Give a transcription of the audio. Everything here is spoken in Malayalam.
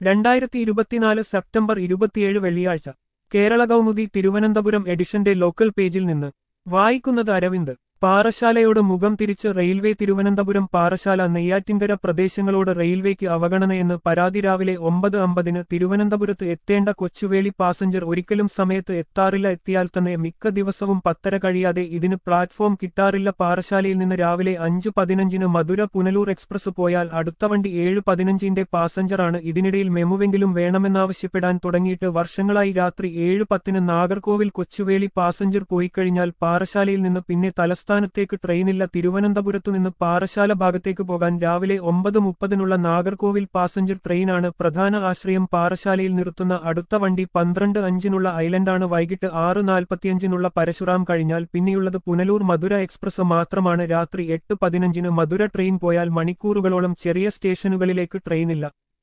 രണ്ടായിരത്തി ഇരുപത്തിനാല് സെപ്റ്റംബർ ഇരുപത്തിയേഴ് വെള്ളിയാഴ്ച കേരള കൗമുദി തിരുവനന്തപുരം എഡിഷന്റെ ലോക്കൽ പേജിൽ നിന്ന് വായിക്കുന്നത് അരവിന്ദ് പാറശാലയോട് മുഖം തിരിച്ച് റെയിൽവേ തിരുവനന്തപുരം പാറശാല നെയ്യാറ്റിൻകര പ്രദേശങ്ങളോട് റെയിൽവേക്ക് അവഗണനയെന്ന് പരാതി രാവിലെ ഒമ്പത് അമ്പതിന് തിരുവനന്തപുരത്ത് എത്തേണ്ട കൊച്ചുവേളി പാസഞ്ചർ ഒരിക്കലും സമയത്ത് എത്താറില്ല എത്തിയാൽ തന്നെ മിക്ക ദിവസവും പത്തര കഴിയാതെ ഇതിന് പ്ലാറ്റ്ഫോം കിട്ടാറില്ല പാറശാലയിൽ നിന്ന് രാവിലെ അഞ്ച് പതിനഞ്ചിന് മധുര പുനലൂർ എക്സ്പ്രസ് പോയാൽ അടുത്ത വണ്ടി ഏഴ് പതിനഞ്ചിന്റെ പാസഞ്ചറാണ് ഇതിനിടയിൽ മെമുവെങ്കിലും വേണമെന്നാവശ്യപ്പെടാൻ തുടങ്ങിയിട്ട് വർഷങ്ങളായി രാത്രി ഏഴ് പത്തിന് നാഗർകോവിൽ കൊച്ചുവേളി പാസഞ്ചർ പോയിക്കഴിഞ്ഞാൽ പാറശാലയിൽ നിന്ന് പിന്നെ തലസ്ഥാനത്തേക്ക് ട്രെയിനില്ല തിരുവനന്തപുരത്തു നിന്ന് പാറശാല ഭാഗത്തേക്ക് പോകാൻ രാവിലെ ഒമ്പത് മുപ്പതിനുള്ള നാഗർകോവിൽ പാസഞ്ചർ ട്രെയിനാണ് പ്രധാന ആശ്രയം പാറശാലയിൽ നിർത്തുന്ന അടുത്ത വണ്ടി പന്ത്രണ്ട് അഞ്ചിനുള്ള ഐലൻഡാണ് വൈകിട്ട് ആറ് നാൽപ്പത്തിയഞ്ചിനുള്ള പരശുറാം കഴിഞ്ഞാൽ പിന്നെയുള്ളത് പുനലൂർ മധുര എക്സ്പ്രസ് മാത്രമാണ് രാത്രി എട്ട് പതിനഞ്ചിന് മധുര ട്രെയിൻ പോയാൽ മണിക്കൂറുകളോളം ചെറിയ സ്റ്റേഷനുകളിലേക്ക് ട്രെയിനില്ല